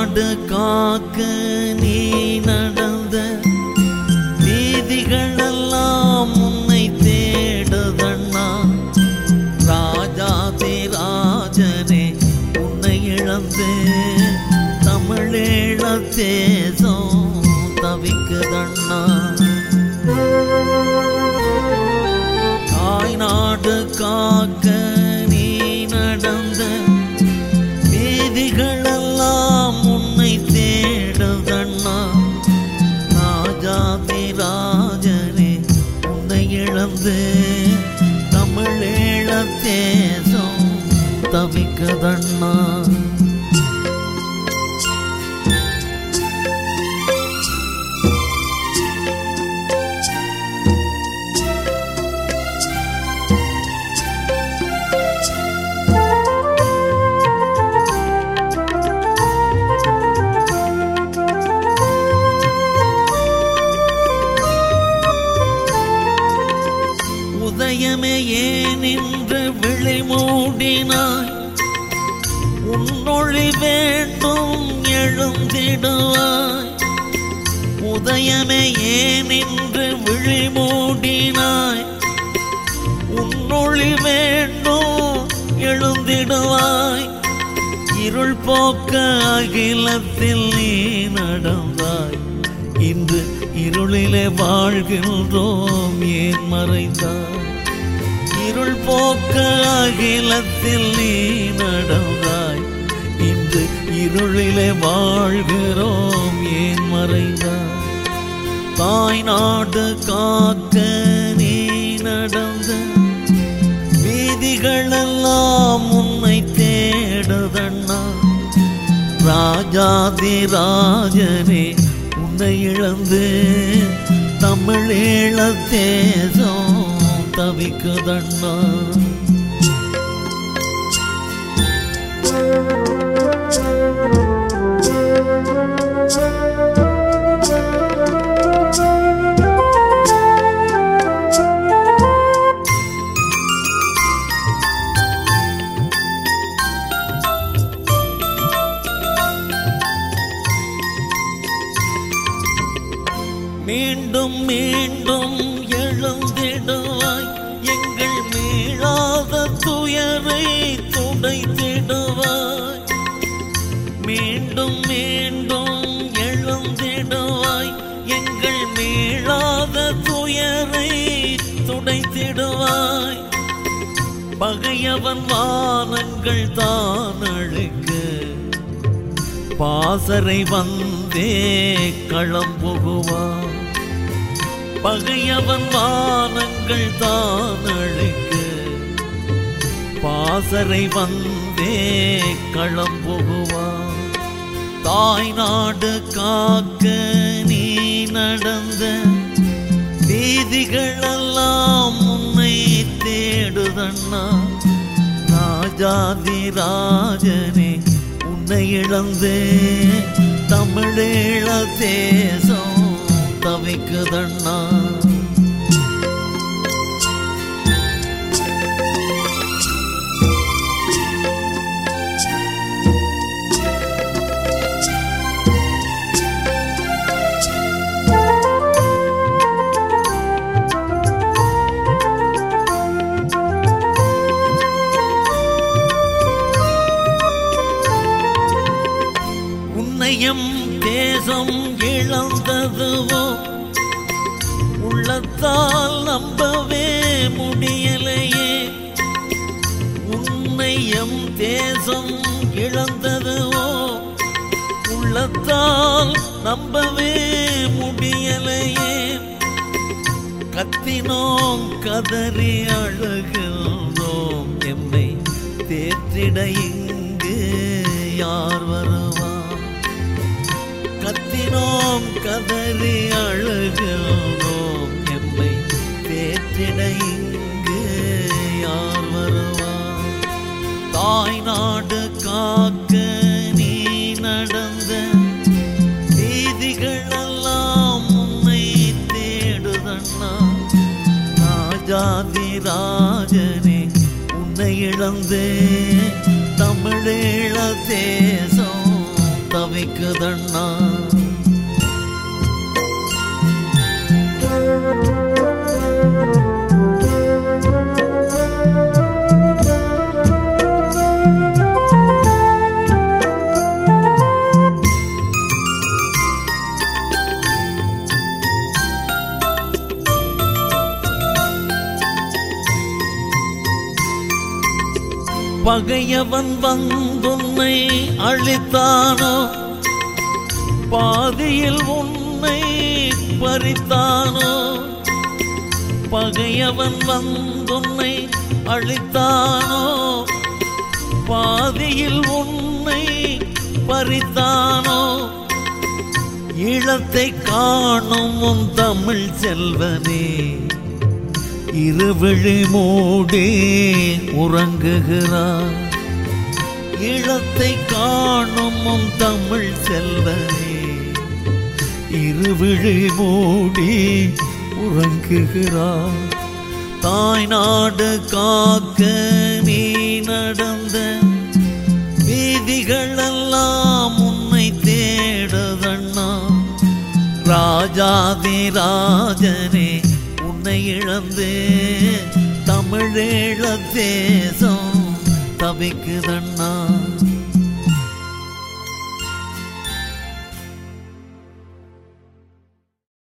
நாடு காக்க நீ நடந்த வீதிகளெல்லாம் உன்னை தேடுதண்ணா ராஜாதி ராஜனே உன்னை இழந்து தமிழீழ தேசம் தவிக்குதண்ணா தாய்நாடு காக்க நீ நடந்த வீதிகளெல்லாம் உன்னை தேடுதண்ணா ராஜாதி ராஜனே உன்னை இழந்து தமிழீழ தேசம் தவிக்குதண்ணா உதயமே ஏன் இன்று விழி மூடினாய் உன்னொழி வேண்டும் எழுந்திடுவாய் உதயமே ஏன் இன்று விழி மூடினாய் உன்னொழி வேண்டும் எழுந்திடுவாய் இருள் போக்க அகிலத்தில் நீ நடந்தாய் இன்று இருளிலே வாழ்கின்றோம் ஏன் மறைந்தாய் இருள் போக்க அகிலத்தில் நீ நடந்தாய் இன்று இருளிலே வாழ்கிறோம் ஏன் மறைந்தாய் தாய் நாடு காக்க நீ நடந்த வீதிகளெல்லாம் உன்னை தேடுதண்ணா ராஜாதி ராஜனே உன்னை இழந்து தமிழீழ தேசம் தவிக்குதண்ணா மீண்டும் மீண்டும் எழுந்திடுவாய் எங்கள் மீளாத துயரை துடைத்திடுவாய் மீண்டும் மீண்டும் எழுந்திடுவாய் எங்கள் மீளாத துயரை துடைத்திடுவாய் பகையவன் வானங்கள் தான் அழுக்க பாசறை வந்தே களம் புகுவான் பகையவன் வானங்கள் தான் அழுக்க பாசறை வந்தே களம் புகுவான் தாய் நாடு காக்க நீ நடந்த வீதிகளெல்லாம் உன்னை தேடுதண்ணா ராஜாதி ராஜனே உன்னை இழந்து தமிழீழ தேசம் தவிக்குதண்ணா உன்னையும் தேசம் இழந்ததுவோ உள்ளத்தால் நம்பவே முடியலையே உன்னையும் தேசம் இழந்ததுவோ உள்ளத்தால் நம்பவே முடியலையே கத்தினோம் கதறி அழுகின்றோம் எம்மை தேற்றிட இங்கு யார் வருவார் கத்தினோம் கதறி அழுகின்றோம் எம்மை தேற்றிட இங்கு யார் வருவார் தாய் நாடு காக்க நீ நடந்த வீதிகளெல்லாம் உன்னை தேடுதண்ணா ராஜாதி ராஜனே உன்னை இழந்து தமிழீழ தேசம் தவி தவிக்குதண்ணா பகையவன் வந்துன்னை அழித்தானோ பாதியில் உன்னை பறித்தானோ பகையவன் வந்துன்னை அழித்தானோ பாதியில் உன்னை பறித்தானோ ஈழத்தை காணும் உன் தமிழ் செல்வனே இருவிழி மூடி உறங்குகிறார் ஈழத்தை காணும் உன் தமிழ் செல்வனே இருவிழி மூடி உறங்குகிறார் தாய் நாடு காக்க நீ நடந்த வீதிகளெல்லாம் உன்னை தேடுதண்ணா ராஜாதி ராஜனே உன்னை இழந்து தமிழீழ தேசம் தவிக்குதண்ணா